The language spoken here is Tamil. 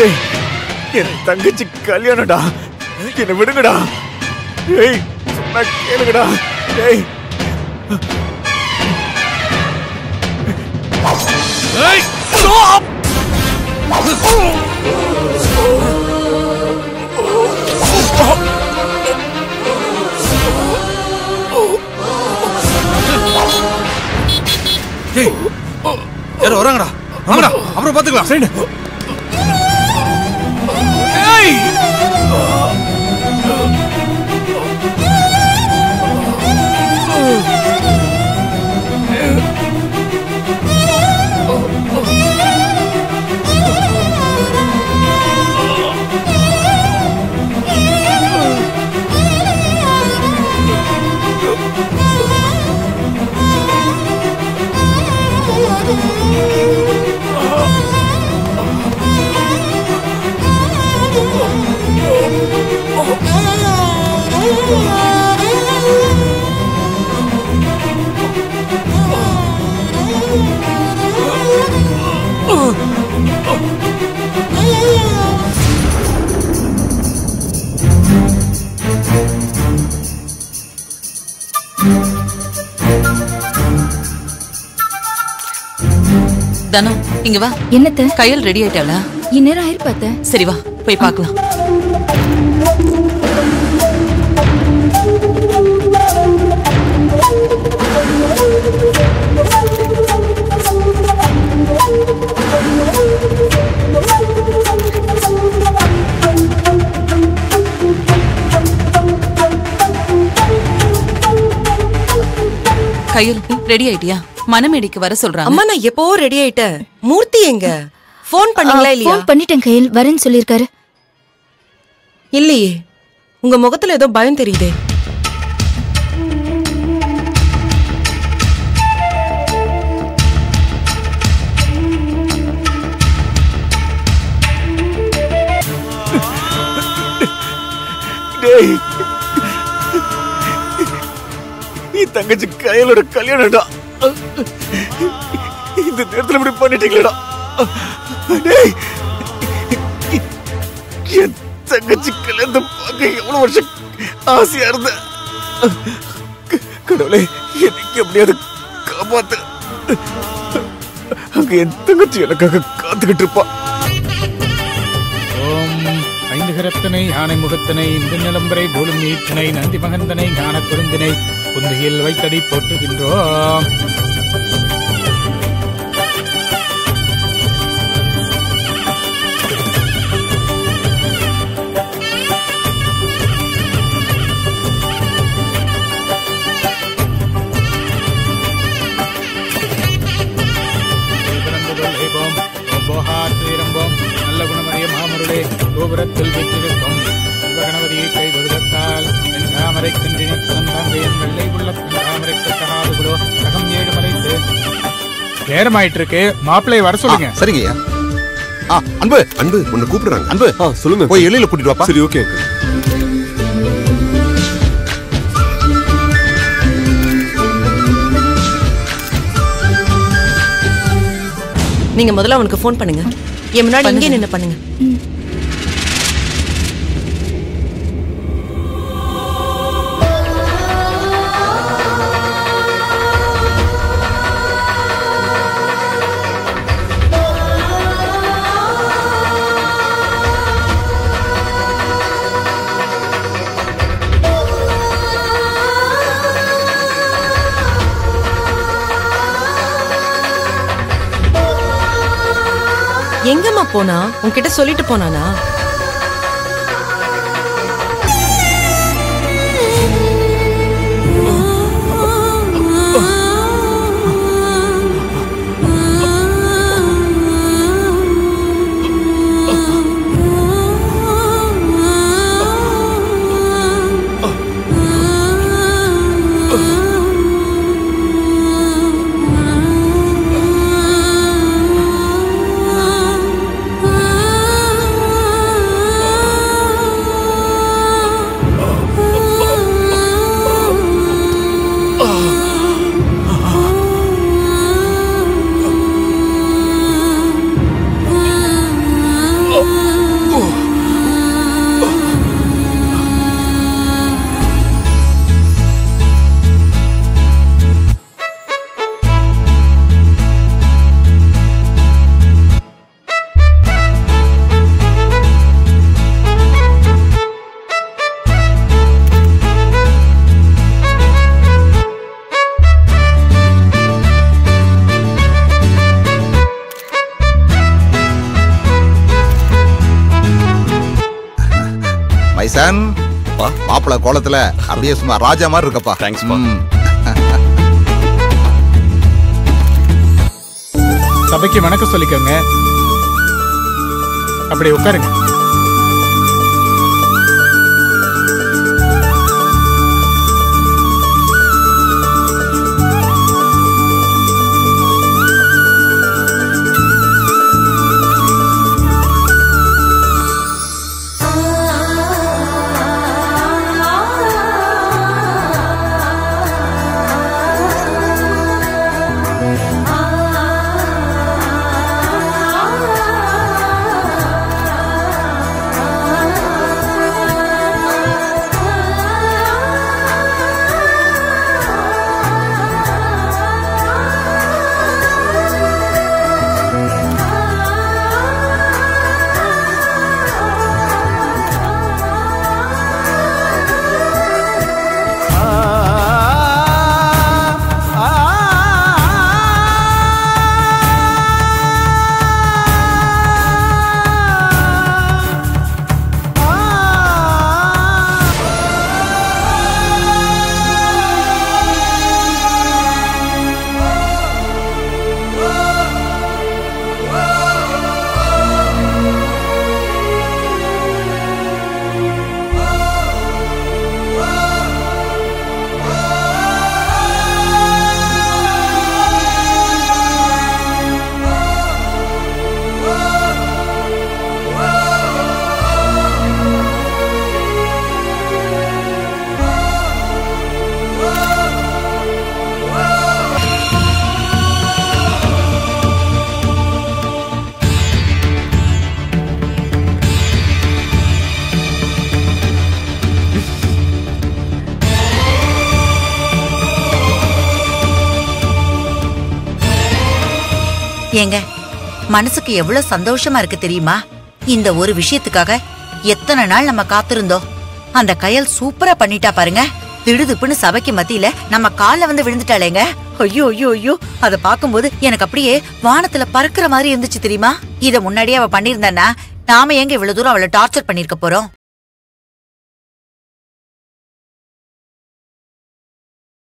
டேய் என் தங்கச்சி கல்யாணம்டா என்னை விடுங்கடா டேய் சொன்னா கேளுங்கடா டேய் ஏய் ஏய் யாரும் வராங்கடா வாங்கடா அப்புறம் பாத்துக்கலாம் சரி ஏய் தனம் இங்க வா என்னத்த கையல் ரெடி ஆயிட்டாளா இந்நேரம் ஆயிருப்பாத்த சரி வா போய் பார்க்கலாம் கையல் ரெடி ஆயிட்டியா மனமேடிக்கு வர சொல்றாங்க அம்மா நான் எப்போ ரெடி ஆயிட்டேன் மூர்த்தி எங்க ஃபோன் பண்ணீங்களா இல்லையா ஃபோன் பண்ணிட்டேன் கையில் வரேன்னு சொல்லியிருக்காரு இல்லையே உங்க முகத்துல ஏதோ பயம் தெரியுதே டேய் என் தங்கச்சி கையலோட கல்யாணம்டா இந்த நேரத்துல இப்படி பண்ணிட்டீங்களேடா டேய் என் தங்கச்சி கல்யாணத்தை பார்க்க எவ்வளவு வருஷம் ஆசையா இருந்த கடவுளே எனக்கு எப்படியாவது காப்பாத்து அங்க என் தங்கச்சி எனக்காக காத்துக்கிட்டு இருப்பா ஓம் ஐந்து கரத்தனை யானை முகத்தனை இந்த நிலம்பரை போலும் நீற்றனை நந்தி மகந்தனை ஞான குருந்தினை குந்தியில் வைத்தடி போற்றுகின்றோம் பிறந்ததொல் ஏபோம் ஓம்போஹார் துயரம்போம் நல்ல குணமறிய மாமருளே கோபுரத்தில் பெற்றிருக்கும் கணபதியை கை விழுதத்தால் என் தாமரை கன்றினை தந்தாங்க என் வெள்ளை உள்ள தாமரை கட்டகாதுகளோ சகம் ஏழு மறைத்து நேரமாயிட்டு இருக்கு மாப்பிள்ளைய வர சொல்லுங்க சரிங்கய்யா ஆ அன்பு அன்பு உன்னை கூப்பிடுறாங்க அன்பு ஆ சொல்லுங்க போய் எழில கூட்டிட்டு வாப்பா சரி ஓகே நீங்க முதல்ல அவனுக்கு ஃபோன் பண்ணுங்க என் முன்னாடி இங்கே நின்னு பண்ணுங்க எங்கம்மா போனா உன்கிட்ட சொல்லிட்டு போனானா பைசன் மாப்பிள கோலத்துல அப்படியே சும்மா ராஜா மாதிரி இருக்கப்பா Thanks, பா. ம். சபைக்கு வணக்கம் சொல்லிக்கோங்க அப்படி உட்காருங்க ஏங்க மனசுக்கு எவ்வளவு சந்தோஷமா இருக்கு தெரியுமா இந்த ஒரு விஷயத்துக்காக எத்தனை நாள் நம்ம காத்திருந்தோம் அந்த கயல் சூப்பரா பண்ணிட்டா பாருங்க திடுதுப்புன்னு சபைக்கு மத்தியில நம்ம கால்ல வந்து விழுந்துட்டாளேங்க ஐயோ ஐயோ ஐயோ அத பாக்கும்போது எனக்கு அப்படியே வானத்துல பறக்குற மாதிரி இருந்துச்சு தெரியுமா இத முன்னாடியே அவ பண்ணியிருந்தான்னா நாம எங்க இவ்வளவு தூரம் அவளை டார்ச்சர் பண்ணிருக்க போறோம்